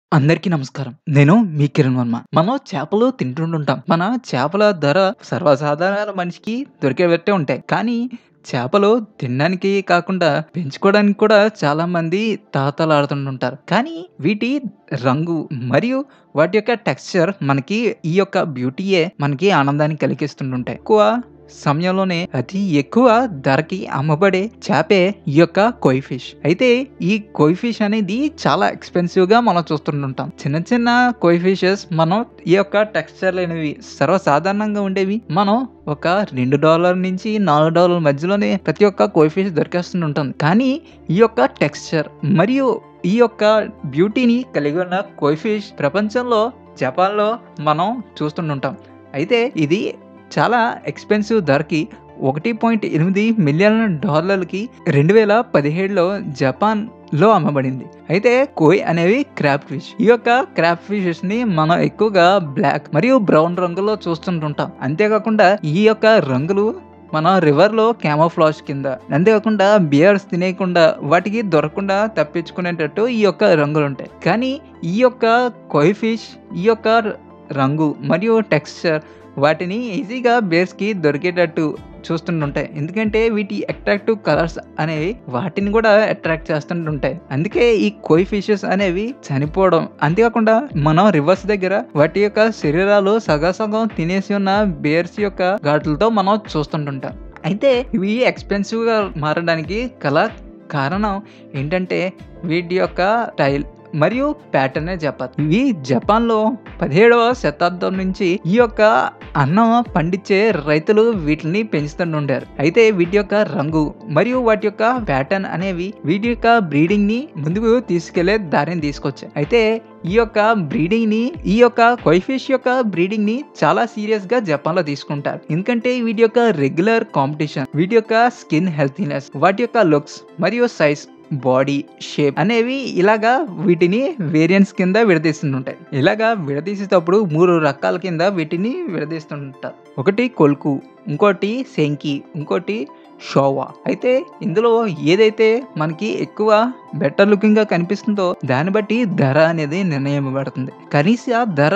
అందరికీ నమస్కారం. నేను మీ కిరణ్ వర్మ. మనం చేపలు తింటుంటుంటాం. మన చేపల ధర సర్వసాధారణ మనిషికి దొరికేవట్టే ఉంటాయి. కానీ చేపలు తినడానికి కాకుండా పెంచుకోవడానికి కూడా చాలామంది తహతలాడుతుంటుంటారు. కానీ వీటి రంగు మరియు వాటి యొక్క టెక్స్చర్ మనకి ఈ యొక్క బ్యూటీయే మనకి ఆనందాన్ని కలిగిస్తుంటుంటాయి. ఎక్కువ సమయంలోనే అతి ఎక్కువ ధరకి అమ్మబడే చేపే ఈ యొక్క కోయి ఫిష్. అయితే ఈ కోయి ఫిష్ అనేది చాలా ఎక్స్‌పెన్సివ్‌గా మనం చూస్తుంటుంటాం. చిన్న చిన్న కోయి ఫిషెస్ మనం ఈ యొక్క టెక్స్చర్ అనేవి సర్వసాధారణంగా ఉండేవి. మనం ఒక $2 నుంచి $4 మధ్యలోనే ప్రతి ఒక్క కోయి ఫిష్ దొరికేస్తుంటుంది. కానీ ఈ యొక్క టెక్స్చర్ మరియు ఈ యొక్క బ్యూటీని కలిగి ఉన్న కోయి ఫిష్ ప్రపంచంలో జపాన్‌లో మనం చూస్తుంటుంటాం. అయితే ఇది చాలా ఎక్స్‌పెన్సివ్ ధరకి $1.8 మిలియన్ డాలర్లకి 2017లో జపాన్‌లో అమ్మబడింది. అయితే కోయి అనేవి క్రాబ్ ఫిష్. ఈ యొక్క క్రాబ్ ఫిషెస్‌ని మనం ఎక్కువగా బ్లాక్ మరియు బ్రౌన్ రంగులో చూస్తుంటుంటాం. అంతేకాకుండా ఈ యొక్క రంగులు మన రివర్‌లో క్యామోఫ్లాజ్ కింద అంతేకాకుండా బియర్స్ తినేయకుండా వాటికి దొరకకుండా తప్పించుకునేటట్టు ఈ యొక్క రంగులుంటాయి. కానీ ఈ యొక్క కోయి ఫిష్ ఈ యొక్క రంగు మరియు టెక్స్చర్ వాటిని ఈజీగా బేర్స్‌కి దొరికేటట్టు చూస్తుంటుంటాయి. ఎందుకంటే వీటి అట్రాక్టివ్ కలర్స్ అనేవి వాటిని కూడా అట్రాక్ట్ చేస్తుంటుంటాయి. అందుకే ఈ కోయి ఫిషెస్ అనేవి చనిపోవడం అంతేకాకుండా మనం రివర్స్ దగ్గర వాటి యొక్క శరీరాలు సగసగం తినేసి ఉన్న బేర్స్ యొక్క ఘాట్లతో మనం చూస్తుంటుంటాం. అయితే ఇవి ఎక్స్‌పెన్సివ్‌గా మారడానికి గల కారణం ఏంటంటే వీటి యొక్క స్టైల్ మరియు ప్యాటర్నే చెప్పాలి. ఇవి జపాన్‌లో 17వ శతాబ్దం నుంచి ఈ యొక్క అన్నం పండించే రైతులు వీటిని పెంచుతుంటుండారు. అయితే వీటి యొక్క రంగు మరియు వాటి యొక్క ప్యాటర్న్ అనేవి వీటి యొక్క బ్రీడింగ్‌ని ముందుకు తీసుకెళ్లే దారిని తీసుకొచ్చాయి. అయితే ఈ యొక్క బ్రీడింగ్‌ని ఈ యొక్క కోయి ఫిష్ యొక్క బ్రీడింగ్‌ని చాలా సీరియస్‌గా జపాన్‌లో తీసుకుంటారు. ఎందుకంటే వీటి యొక్క రెగ్యులర్ కాంపిటీషన్ వీటి యొక్క స్కిన్ హెల్తీనెస్ వాటి యొక్క లుక్స్ మరియు సైజ్ బాడీ షేప్ అనేవి ఇలాగా వీటిని వేరియంట్స్ కింద విడదీస్తుంటాయి. ఇలాగా విడదీసేటప్పుడు 3 రకాల కింద వీటిని విడదీస్తుంటారు. ఒకటి కొల్కు, ఇంకోటి సెంకి, ఇంకోటి షోవా. అయితే ఇందులో ఏదైతే మనకి ఎక్కువ బెటర్ లుకింగ్‌గా కనిపిస్తుందో దాన్ని బట్టి ధర అనేది నిర్ణయింపబడుతుంది. కనీస ధర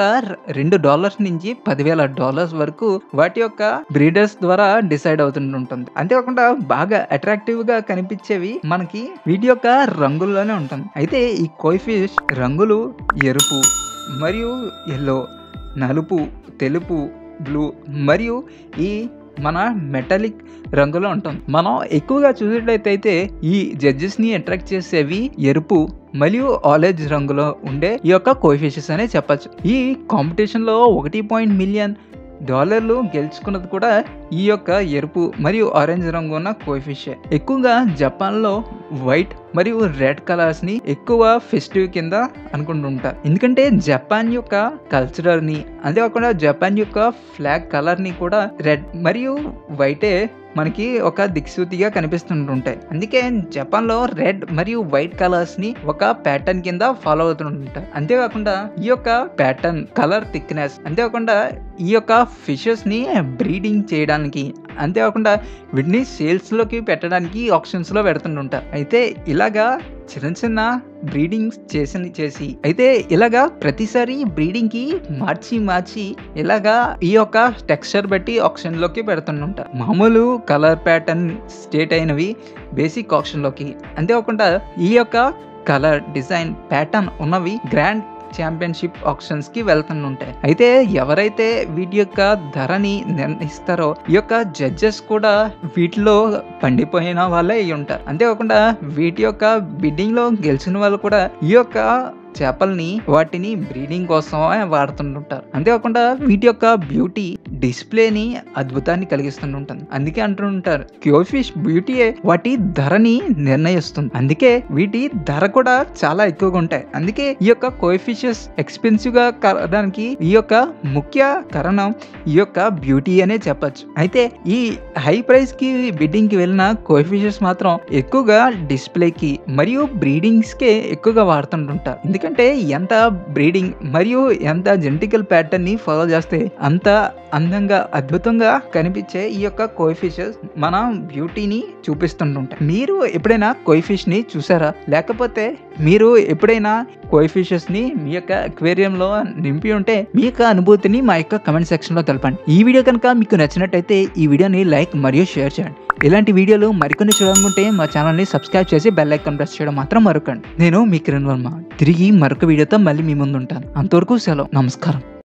$2 నుంచి $10,000 వరకు వాటి యొక్క బ్రీడర్స్ ద్వారా డిసైడ్ అవుతుంటుంది. అంతేకాకుండా బాగా అట్రాక్టివ్‌గా కనిపించేవి మనకి వీటి యొక్క రంగుల్లోనే ఉంటుంది. అయితే ఈ కోయి ఫిష్ రంగులు ఎరుపు మరియు యెల్లో, నలుపు, తెలుపు, బ్లూ మరియు ఈ మన మెటాలిక్ రంగులో ఉంటుంది. మనం ఎక్కువగా చూసినట్లయితే ఈ జడ్జెస్‌ని అట్రాక్ట్ చేసేవి ఎరుపు మరియు ఆరెంజ్ రంగులో ఉండే ఈ యొక్క కోయి ఫిషెస్ అనే చెప్పొచ్చు. ఈ కాంపిటీషన్‌లో 1 మిలియన్ డాలర్లు గెలుచుకున్నది కూడా ఈ యొక్క ఎరుపు మరియు ఆరెంజ్ రంగు ఉన్న కోయి ఫిషే. ఎక్కువగా జపాన్‌లో వైట్ మరియు రెడ్ కలర్స్‌ని ఎక్కువ ఫెస్టివ్ కింద అనుకుంటుంటారు. ఎందుకంటే జపాన్ యొక్క కల్చరల్‌ని అంతేకాకుండా జపాన్ యొక్క ఫ్లాగ్ కలర్‌ని కూడా రెడ్ మరియు వైటే మనకి ఒక దిక్సూచిగా కనిపిస్తుంటుంటాయి. అందుకే జపాన్‌లో రెడ్ మరియు వైట్ కలర్స్‌ని ఒక ప్యాటర్న్ కింద ఫాలో అవుతుంటారు. అంతేకాకుండా ఈ యొక్క ప్యాటర్న్ కలర్ థిక్‌నెస్ అంతేకాకుండా ఈ యొక్క ఫిషెస్‌ని బ్రీడింగ్ చేయడానికి అంతేకాకుండా వీటిని సేల్స్‌లోకి పెట్టడానికి ఆక్షన్స్‌లో పెడుతుంటుంటారు. అయితే ఇలాగా చిన్న చిన్న బ్రీడింగ్స్ చేసి చేసి అయితే ఇలాగా ప్రతిసారి బ్రీడింగ్‌కి మార్చి మార్చి ఇలాగా ఈ యొక్క టెక్స్చర్ బట్టి ఆక్షన్‌లోకి పెడుతుంటుంటారు. మామూలు కలర్ ప్యాటర్న్ స్టేట్ అయినవి బేసిక్ ఆక్షన్‌లోకి అంతేకాకుండా ఈ యొక్క కలర్ డిజైన్ ప్యాటర్న్ ఉన్నవి గ్రాండ్ ఛాంపియన్‌షిప్ ఆక్షన్స్‌కి వెళ్తుంటాయి. అయితే ఎవరైతే వీటి యొక్క ధరని నిర్ణయిస్తారో ఈ యొక్క జడ్జెస్ కూడా వీటిలో పండిపోయిన వాళ్ళే అయ్యుంటారు. అంతేకాకుండా వీటి యొక్క బిడ్డింగ్‌లో గెలిచిన వాళ్ళు కూడా ఈ యొక్క చేపల్ని వాటిని బ్రీడింగ్ కోసమే వాడుతుంటుంటారు. అంతేకాకుండా వీటి యొక్క బ్యూటీ డిస్‌ప్లేని అద్భుతాన్ని కలిగిస్తుంటుంది. అందుకే అంటుంటారు కోయి ఫిష్ బ్యూటీయే వాటి ధరని నిర్ణయిస్తుంది. అందుకే వీటి ధర కూడా చాలా ఎక్కువగా ఉంటాయి. అందుకే ఈ యొక్క కోయి ఫిషెస్ ఎక్స్‌పెన్సివ్‌గా కావడానికి ఈ యొక్క ముఖ్య కారణం ఈ యొక్క బ్యూటీ అనే చెప్పొచ్చు. అయితే ఈ హై ప్రైస్‌కి బిడ్డింగ్‌కి వెళ్ళిన కోయి ఫిషెస్ మాత్రం ఎక్కువగా డిస్‌ప్లేకి మరియు బ్రీడింగ్స్‌కే ఎక్కువగా వాడుతుంటుంటారు. ఎందుకంటే ఎందుకంటే ఎంత బ్రీడింగ్ మరియు ఎంత జెనెటికల్ ప్యాటర్న్ ని ఫాలో చేస్తే అంత అందంగా అద్భుతంగా కనిపించే ఈ యొక్క కోయిఫిషెస్ మన బ్యూటీని చూపిస్తుంటుంటాయి మీరు ఎప్పుడైనా కోయిఫిష్ ని చూసారా లేకపోతే మీరు ఎప్పుడైనా కోయిఫిషెస్ ని మీ యొక్క అక్వేరియంలో నింపి ఉంటే మీ యొక్క అనుభూతిని మా యొక్క కమెంట్ సెక్షన్ లో తెలపండి ఈ వీడియో కనుక మీకు నచ్చినట్టయితే ఈ వీడియోని లైక్ మరియు షేర్ చేయండి ఇలాంటి వీడియోలు మరికొన్ని చూడాలనుకుంటే మా ఛానల్ని సబ్స్క్రైబ్ చేసి బెల్ ఐకాన్ ప్రెస్ చేయడం మాత్రం మరొకండి నేను మీ కిరణ్ వర్మ తిరిగి మరొక వీడియోతో మళ్ళీ మీ ముందు ఉంటాను అంతవరకు సెలవు నమస్కారం